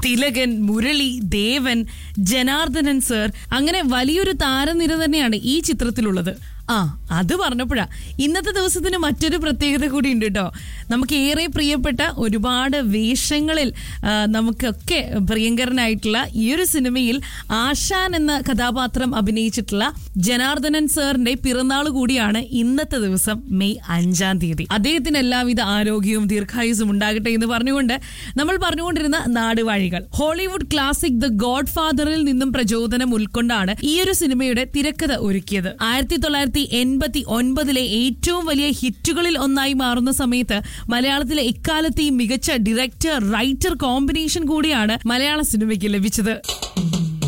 Thilakan Murali Devan Janardhanan sir അങ്ങനെ വലിയൊരു താരനിര തന്നെയാണ് ഈ ചിത്രത്തിലുള്ളത് ആ അത് പറഞ്ഞപ്പോഴാ ഇന്നത്തെ ദിവസത്തിന് മറ്റൊരു പ്രത്യേകത കൂടി ഉണ്ട് കേട്ടോ നമുക്ക് ഏറെ പ്രിയപ്പെട്ട ഒരുപാട് വേഷങ്ങളിൽ ആ, നമുക്കൊക്കെ പ്രിയങ്കരനായിട്ടുള്ള ഈ ഒരു സിനിമയിൽ ആശാൻ എന്ന കഥാപാത്രം അഭിനയിച്ചിട്ടുള്ള ജനാർദ്ദനൻ സാറിന്റെ പിറന്നാൾ കൂടിയാണ് ഇന്നത്തെ ദിവസം മെയ് അഞ്ചാം തീയതി അദ്ദേഹത്തിന് എല്ലാവിധ ആരോഗ്യവും ദീർഘായുസും ഉണ്ടാകട്ടെ എന്ന് പറഞ്ഞുകൊണ്ട് നമ്മൾ പറഞ്ഞുകൊണ്ടിരുന്ന നാടുവാഴികൾ ഹോളിവുഡ് ക്ലാസിക് ദ ഗോഡ് ഫാദറിൽ നിന്നും പ്രചോദനം ഉൾക്കൊണ്ടാണ് ഈ ഒരു സിനിമയുടെ തിരക്കഥ ഒരുക്കിയത് ആയിരത്തി തൊള്ളായിരത്തി എൺപത്തി ഒൻപതിലെ ഏറ്റവും വലിയ ഹിറ്റുകളിൽ ഒന്നായി മാറുന്ന സമയത്ത് മലയാളത്തിലെ എക്കാലത്തെയും മികച്ച ഡയറക്ടർ റൈറ്റർ കോമ്പിനേഷൻ കൂടിയാണ് മലയാള സിനിമയ്ക്ക് ലഭിച്ചത്